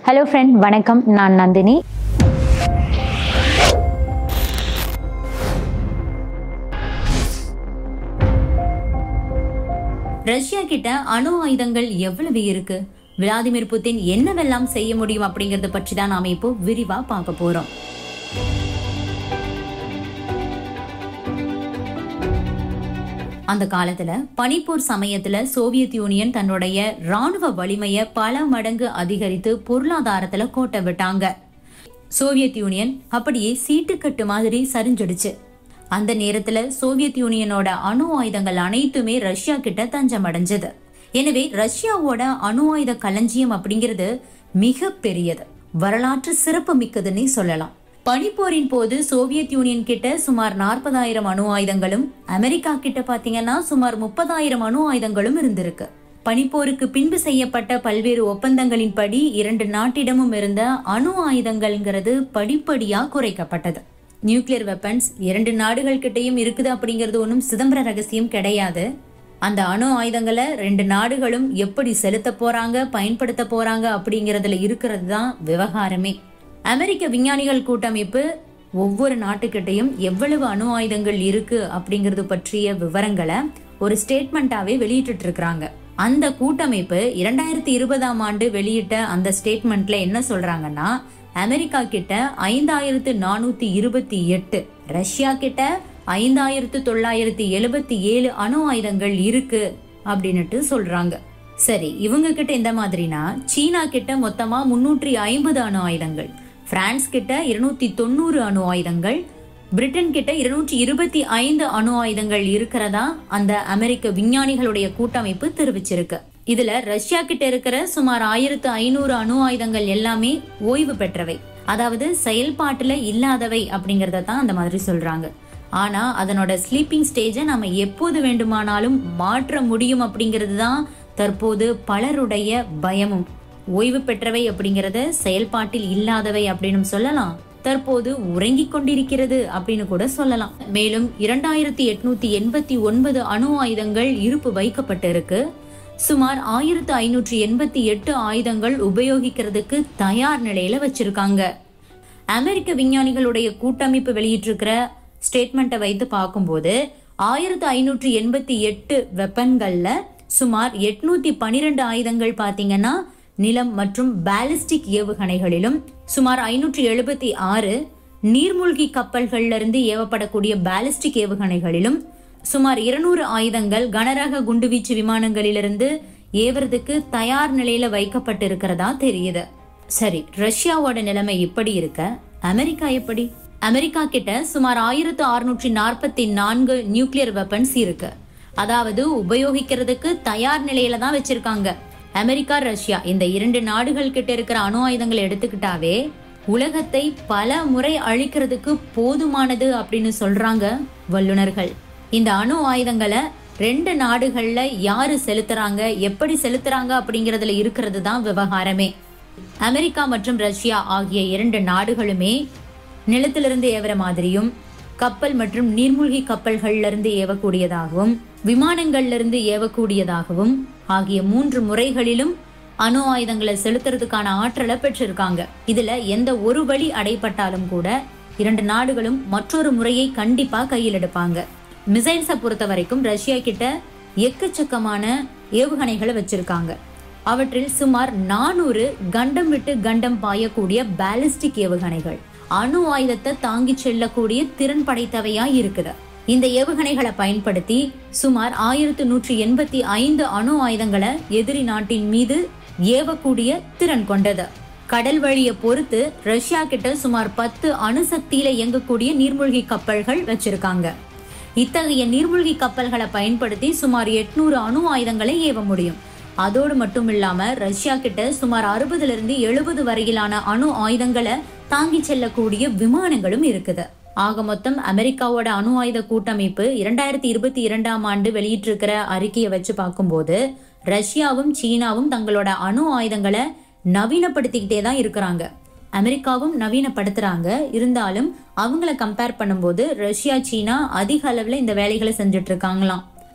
hello friend வணக்கம் நான் Nandini Russia கிட்ட அணு ஆயுதங்கள் எவ்வளவு இருக்கு விளாடிமிர் புட்டின் என்னவெல்லாம் செய்ய முடியும் அப்படிங்கறத பற்றி தான் நாம இப்போ விரிவா பார்க்க போறோம் அந்த காலத்துல பனிப்போர் சமயத்துல சோவியத் யூனியன் தன்னுடைய ராணுவ வலிமையை பல மடங்கு அதிகரித்து பொருளாதாரத்துல கோட்டை விட்டாங்க சோவியத் யூனியன் அப்படியே சீட்டுக்கட்டு மாதிரி சரிஞ்சிடுச்சு அந்த நேரத்துல சோவியத் யூனியனோட அணு ஆயுதங்கள் அனைத்துமே ரஷ்யா கிட்ட தஞ்சம் அடைஞ்சது எனவே ரஷ்யாவோட அணு ஆயுத களஞ்சியம் அப்படிங்கிறது மிக பெரியது வரலாற்று சிறப்பு மிக்கதுன்னே சொல்லலாம் பனிப்போரின் போது சோவியத் யூனியன் கிட்ட சுமார் நாற்பதாயிரம் அணு ஆயுதங்களும் அமெரிக்கா கிட்ட பாத்தீங்கன்னா சுமார் முப்பதாயிரம் அணு ஆயுதங்களும் இருந்திருக்கு பனிப்போருக்கு பின்பு செய்யப்பட்ட பல்வேறு ஒப்பந்தங்களின்படி இரண்டு நாட்டிடமும் இருந்த அணு ஆயுதங்கள்ங்கிறது படிப்படியா குறைக்கப்பட்டது நியூக்ளியர் வெப்பன்ஸ் இரண்டு நாடுகள் கிட்டயும் இருக்குது அப்படிங்கிறது ஒன்றும் சிதம்பர ரகசியம் கிடையாது அந்த அணு ஆயுதங்களை ரெண்டு நாடுகளும் எப்படி செலுத்த போறாங்க பயன்படுத்த போறாங்க அப்படிங்கறதுல இருக்கிறது தான் விவகாரமே அமெரிக்க விஞ்ஞானிகள் கூட்டமைப்பு ஒவ்வொரு நாட்டுக்கிட்டையும் எவ்வளவு அணு ஆயுதங்கள் இருக்கு அப்படிங்கிறது பற்றிய விவரங்களை ஒரு ஸ்டேட்மெண்ட்டாவே வெளியிட்டு இருக்கிறாங்க அந்த கூட்டமைப்பு இரண்டாயிரத்தி இருபதாம் ஆண்டு வெளியிட்ட அந்த ஸ்டேட்மெண்ட்ல என்ன சொல்றாங்கன்னா அமெரிக்கா கிட்ட ஐந்தாயிரத்து நானூத்தி இருபத்தி எட்டு ரஷ்யா கிட்ட ஐந்தாயிரத்து தொள்ளாயிரத்தி எழுபத்தி ஏழு அணு ஆயுதங்கள் இருக்கு அப்படின்னுட்டு சொல்றாங்க சரி இவங்க கிட்ட இந்த மாதிரினா சீனா கிட்ட மொத்தமா முன்னூற்றி ஐம்பது அணு ஆயுதங்கள் பிரான்ஸ் கிட்ட இருநூத்தி தொண்ணூறு அணு ஆயுதங்கள் பிரிட்டன் கிட்ட இருநூற்றி இருபத்தி ஐந்து அணு ஆயுதங்கள் இருக்கிறதா அந்த அமெரிக்க விஞ்ஞானிகளுடைய கூட்டமைப்பு தெரிவிச்சிருக்கு இதுல ரஷ்யா கிட்ட இருக்கிற சுமார் ஆயிரத்து ஐநூறு அணு ஆயுதங்கள் எல்லாமே ஓய்வு பெற்றவை அதாவது செயல்பாட்டுல இல்லாதவை அப்படிங்கறத தான் அந்த மாதிரி சொல்றாங்க ஆனா அதனோட ஸ்லீப்பிங் ஸ்டேஜை நம்ம எப்போது வேண்டுமானாலும் மாற்ற முடியும் அப்படிங்கிறது தான் தற்போது பலருடைய பயமும் ஓய்வு பெற்றவை அப்படிங்கறத செயல்பாட்டில் இல்லாதவை அப்படின்னு சொல்லலாம் தற்போது உறங்கிக் கொண்டிருக்கிறது அப்படின்னு கூட சொல்லலாம் மேலும் இரண்டாயிரத்தி எட்நூத்தி எண்பத்தி ஒன்பது அணு ஆயுதங்கள் இருப்பு வைக்கப்பட்டு இருக்கு சுமார் ஆயிரத்து ஐநூற்றி எண்பத்தி எட்டு ஆயுதங்கள் உபயோகிக்கிறதுக்கு தயார் நிலையில வச்சிருக்காங்க அமெரிக்க விஞ்ஞானிகளுடைய கூட்டமைப்பு வெளியிட்டிருக்கிற ஸ்டேட்மெண்ட்டை வைத்து பார்க்கும்போது ஆயிரத்து ஐநூற்றி எண்பத்தி எட்டு வெப்பன்கள்ல சுமார் எட்நூத்தி பனிரெண்டு ஆயுதங்கள் பாத்தீங்கன்னா நிலம் மற்றும் பாலிஸ்டிக் ஏவுகணைகளிலும் சுமார் ஐநூற்றி எழுபத்தி ஆறு நீர்மூழ்கி கப்பல்கள்ல இருந்து ஏவப்படக்கூடிய பாலிஸ்டிக் ஏவுகணைகளிலும் சுமார் இருநூறு ஆயுதங்கள் கனரக குண்டுவீச்சு விமானங்களிலிருந்து ஏவறதுக்கு தயார் நிலையில வைக்கப்பட்டு இருக்கிறதா தெரியுது சரி ரஷ்யாவோட நிலைமை இப்படி இருக்க அமெரிக்கா எப்படி அமெரிக்கா கிட்ட சுமார் ஆயிரத்து அறுநூற்றி நாற்பத்தி நான்கு நியூக்ளியர் வெப்பன்ஸ் இருக்கு அதாவது உபயோகிக்கிறதுக்கு தயார் நிலையில தான் வச்சிருக்காங்க அமெரிக்கா ரஷ்யா இந்த இரண்டு நாடுகள் கிட்ட இருக்கிற அணு ஆயுதங்களை எடுத்துக்கிட்டாவே உலகத்தை பல முறை அழிக்கிறதுக்கு போதுமானது அப்படின்னு சொல்றாங்க வல்லுனர்கள் இந்த அணு ஆயுதங்களை ரெண்டு நாடுகள்ல யாரு செலுத்துறாங்க எப்படி செலுத்துறாங்க அப்படிங்கறதுல இருக்கிறது தான் விவகாரமே அமெரிக்கா மற்றும் ரஷ்யா ஆகிய இரண்டு நாடுகளுமே நிலத்திலிருந்து ஏவுற மாதிரியும் கப்பல் மற்றும் நீர்மூழ்கி கப்பல்கள்ல இருந்து ஏவக்கூடியதாகவும் விமானங்கள்ல இருந்து ஏவக்கூடியதாகவும் ஆகிய மூன்று முறைகளிலும் அணு ஆயுதங்களை செலுத்துறதுக்கான ஆற்றலை பெற்றிருக்காங்க இதுல எந்த ஒரு வழி அடைப்பட்டாலும் கூட இரண்டு நாடுகளும் மற்றொரு முறையை கண்டிப்பா கையில் எடுப்பாங்க மிசைல்ஸை பொறுத்த வரைக்கும் ரஷ்யா கிட்ட எக்கச்சக்கமான ஏவுகணைகளை வச்சிருக்காங்க அவற்றில் சுமார் நானூறு கண்டம் விட்டு கண்டம் பாயக்கூடிய பாலிஸ்டிக் ஏவுகணைகள் அணு ஆயுதத்தை தாங்கி செல்லக்கூடிய திறன் படைத்தவையா இருக்குது இந்த ஏவுகணைகளை பயன்படுத்தி சுமார் ஆயிரத்து நூற்றி எண்பத்தி ஐந்து அணு ஆயுதங்களை எதிரி நாட்டின் மீது ஏவக்கூடிய திறன் கொண்டது கடல் வழியை பொறுத்து ரஷ்யா கிட்ட சுமார் பத்து அணுசக்தியில இயங்கக்கூடிய நீர்மூழ்கி கப்பல்கள் வச்சிருக்காங்க இத்தகைய நீர்மூழ்கி கப்பல்களை பயன்படுத்தி சுமார் எட்நூறு அணு ஆயுதங்களை ஏவ முடியும் அதோடு மட்டும் இல்லாம ரஷ்யா கிட்ட சுமார் அறுபதுல இருந்து எழுபது வரையிலான அணு ஆயுதங்களை தாங்கி செல்லக்கூடிய விமானங்களும் இருக்குது ஆக மொத்தம் அமெரிக்காவோட அணு ஆயுத கூட்டமைப்பு இரண்டாயிரத்தி இருபத்தி இரண்டாம் ஆண்டு வெளியிட்டிருக்கிற அறிக்கையை வச்சு பார்க்கும்போது ரஷ்யாவும் சீனாவும் தங்களோட அணு ஆயுதங்களை நவீனப்படுத்திக்கிட்டே தான் இருக்கிறாங்க அமெரிக்காவும் நவீனப்படுத்துறாங்க இருந்தாலும் அவங்கள கம்பேர் பண்ணும்போது ரஷ்யா சீனா அதிக அளவில் இந்த வேலைகளை செஞ்சுட்டு இருக்காங்களாம்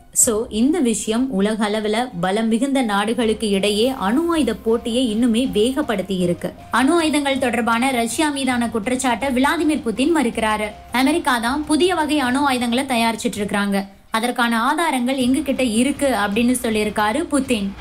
சோ இந்த விஷயம் உலக அளவுல பலம் மிகுந்த நாடுகளுக்கு இடையே அணு ஆயுத போட்டியை இன்னுமே வேகப்படுத்தி இருக்கு அணு ஆயுதங்கள் தொடர்பான ரஷ்யா மீதான குற்றச்சாட்டை விளாடிமிர் புதின் மறுக்கிறாரு அமெரிக்கா தான் புதிய வகை அணு ஆயுதங்களை தயாரிச்சிட்டு இருக்காங்க அதற்கான ஆதாரங்கள் எங்க கிட்ட இருக்கு அப்படின்னு சொல்லியிருக்காரு புதின்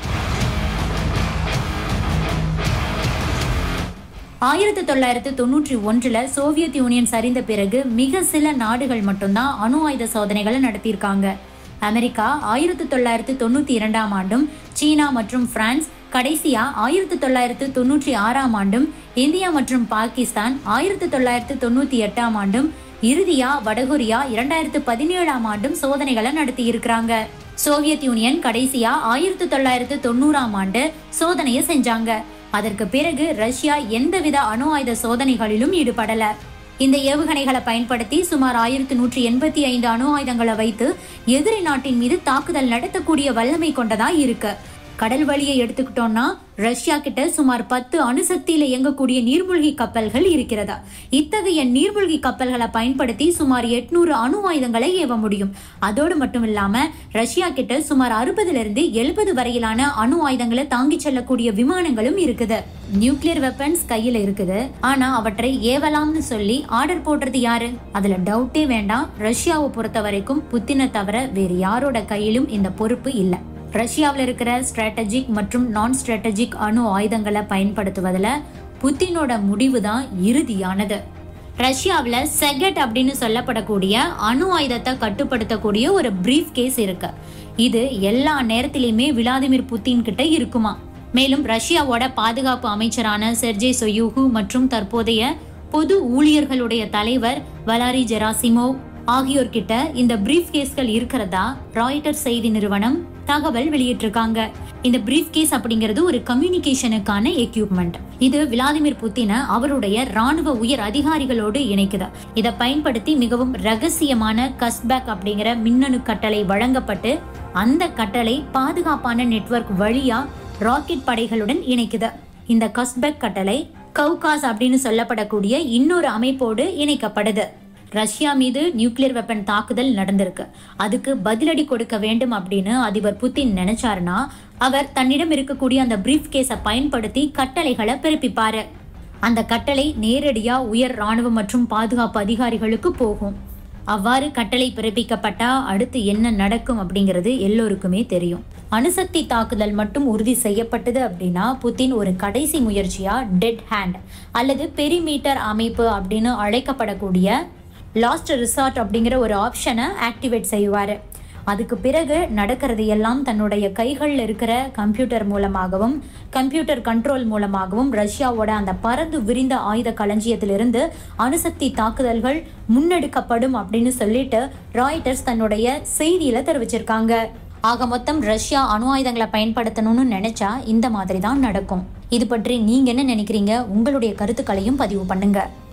ஆயிரத்தி தொள்ளாயிரத்தி தொண்ணூற்றி ஒன்றுல சோவியத் யூனியன் சரிந்த பிறகு மிக சில நாடுகள் மட்டும்தான் அணு ஆயுத சோதனைகளை நடத்தியிருக்காங்க அமெரிக்கா ஆயிரத்தி தொள்ளாயிரத்தி தொண்ணூத்தி இரண்டாம் ஆண்டும் சீனா மற்றும் பிரான்ஸ் கடைசியா ஆயிரத்தி தொள்ளாயிரத்தி தொண்ணூற்றி ஆறாம் ஆண்டும் இந்தியா மற்றும் பாகிஸ்தான் ஆயிரத்தி தொள்ளாயிரத்தி தொண்ணூத்தி எட்டாம் ஆண்டும் இறுதியா வடகொரியா இரண்டாயிரத்து பதினேழாம் ஆண்டும் சோதனைகளை நடத்தி இருக்கிறாங்க சோவியத் யூனியன் கடைசியா ஆயிரத்தி தொள்ளாயிரத்து தொண்ணூறாம் ஆண்டு சோதனையை செஞ்சாங்க அதற்கு பிறகு ரஷ்யா எந்தவித அணு ஆயுத சோதனைகளிலும் ஈடுபடல இந்த ஏவுகணைகளை பயன்படுத்தி சுமார் ஆயிரத்தி நூற்றி எண்பத்தி ஐந்து அணு ஆயுதங்களை வைத்து எதிரி நாட்டின் மீது தாக்குதல் நடத்தக்கூடிய வல்லமை கொண்டதா இருக்கு கடல் வழியை எடுத்துக்கிட்டோம்னா ரஷ்யா கிட்ட சுமார் பத்து அணுசக்தியில இயங்கக்கூடிய நீர்மூழ்கி கப்பல்கள் இருக்கிறதா இத்தகைய நீர்மூழ்கி கப்பல்களை பயன்படுத்தி சுமார் எட்நூறு அணு ஆயுதங்களை ஏவ முடியும் அதோடு மட்டும் இல்லாம ரஷ்யா கிட்ட சுமார் அறுபதுல இருந்து எழுபது வரையிலான அணு ஆயுதங்களை தாங்கி செல்லக்கூடிய விமானங்களும் இருக்குது நியூக்ளியர் வெப்பன்ஸ் கையில இருக்குது ஆனா அவற்றை ஏவலாம்னு சொல்லி ஆர்டர் போடுறது யாரு அதுல டவுட்டே வேண்டாம் ரஷ்யாவை பொறுத்த வரைக்கும் புத்தினை தவிர வேறு யாரோட கையிலும் இந்த பொறுப்பு இல்லை ரஷ்யாவில் இருக்கிற ஸ்ட்ராட்டஜிக் மற்றும் நான் ஸ்ட்ராட்டஜிக் அணு ஆயுதங்களை பயன்படுத்துவதில் புத்தினோட முடிவு தான் இறுதியானது ரஷ்யாவில் செகட் அப்படின்னு சொல்லப்படக்கூடிய அணு ஆயுதத்தை கட்டுப்படுத்தக்கூடிய ஒரு பிரீஃப் கேஸ் இருக்கு இது எல்லா நேரத்திலையுமே விளாடிமிர் புத்தின் கிட்ட இருக்குமா மேலும் ரஷ்யாவோட பாதுகாப்பு அமைச்சரான செர்ஜே சொயூகு மற்றும் தற்போதைய பொது ஊழியர்களுடைய தலைவர் வலாரி ஜெராசிமோவ் ஆகியோர்கிட்ட இந்த பிரீஃப் கேஸ்கள் இருக்கிறதா ராய்டர் செய்தி நிறுவனம் தகவல் வெளியிட்டிருக்காங்க இந்த பிரீஃப் கேஸ் அப்படிங்கிறது ஒரு கம்யூனிகேஷனுக்கான எக்யூப்மெண்ட் இது விளாடிமிர் புத்தின அவருடைய ராணுவ உயர் அதிகாரிகளோடு இணைக்குது இதை பயன்படுத்தி மிகவும் ரகசியமான கஸ்பேக் அப்படிங்கிற மின்னணு கட்டளை வழங்கப்பட்டு அந்த கட்டளை பாதுகாப்பான நெட்வொர்க் வழியா ராக்கெட் படைகளுடன் இணைக்குது இந்த கஸ்பெக் கட்டளை கவுகாஸ் அப்படின்னு சொல்லப்படக்கூடிய இன்னொரு அமைப்போடு இணைக்கப்படுது ரஷ்யா மீது நியூக்ளியர் வெப்பன் தாக்குதல் நடந்திருக்கு அதுக்கு பதிலடி கொடுக்க வேண்டும் அப்படின்னு அதிபர் புத்தின் நினைச்சாருன்னா அவர் தன்னிடம் இருக்கக்கூடிய அந்த பிரீஃப் கேஸை பயன்படுத்தி கட்டளைகளை பிறப்பிப்பாரு அந்த கட்டளை நேரடியா உயர் ராணுவ மற்றும் பாதுகாப்பு அதிகாரிகளுக்கு போகும் அவ்வாறு கட்டளை பிறப்பிக்கப்பட்டா அடுத்து என்ன நடக்கும் அப்படிங்கிறது எல்லோருக்குமே தெரியும் அணுசக்தி தாக்குதல் மட்டும் உறுதி செய்யப்பட்டது அப்படின்னா புத்தின் ஒரு கடைசி முயற்சியா டெட் ஹேண்ட் அல்லது பெரிமீட்டர் அமைப்பு அப்படின்னு அழைக்கப்படக்கூடிய லாஸ்ட் ரிசார்ட் அப்படிங்கிற ஒரு ஆப்ஷனை ஆக்டிவேட் செய்வார் அதுக்கு பிறகு நடக்கிறது எல்லாம் தன்னுடைய கைகளில் இருக்கிற கம்ப்யூட்டர் மூலமாகவும் கம்ப்யூட்டர் கண்ட்ரோல் மூலமாகவும் ரஷ்யாவோட அந்த பறந்து விரிந்த ஆயுத களஞ்சியத்திலிருந்து அணுசக்தி தாக்குதல்கள் முன்னெடுக்கப்படும் அப்படின்னு சொல்லிட்டு ராய்டர்ஸ் தன்னுடைய செய்தியில தெரிவிச்சிருக்காங்க ஆக மொத்தம் ரஷ்யா அணு ஆயுதங்களை பயன்படுத்தணும்னு நினைச்சா இந்த மாதிரி தான் நடக்கும் இது பற்றி நீங்க என்ன நினைக்கிறீங்க உங்களுடைய கருத்துக்களையும் பதிவு பண்ணுங்க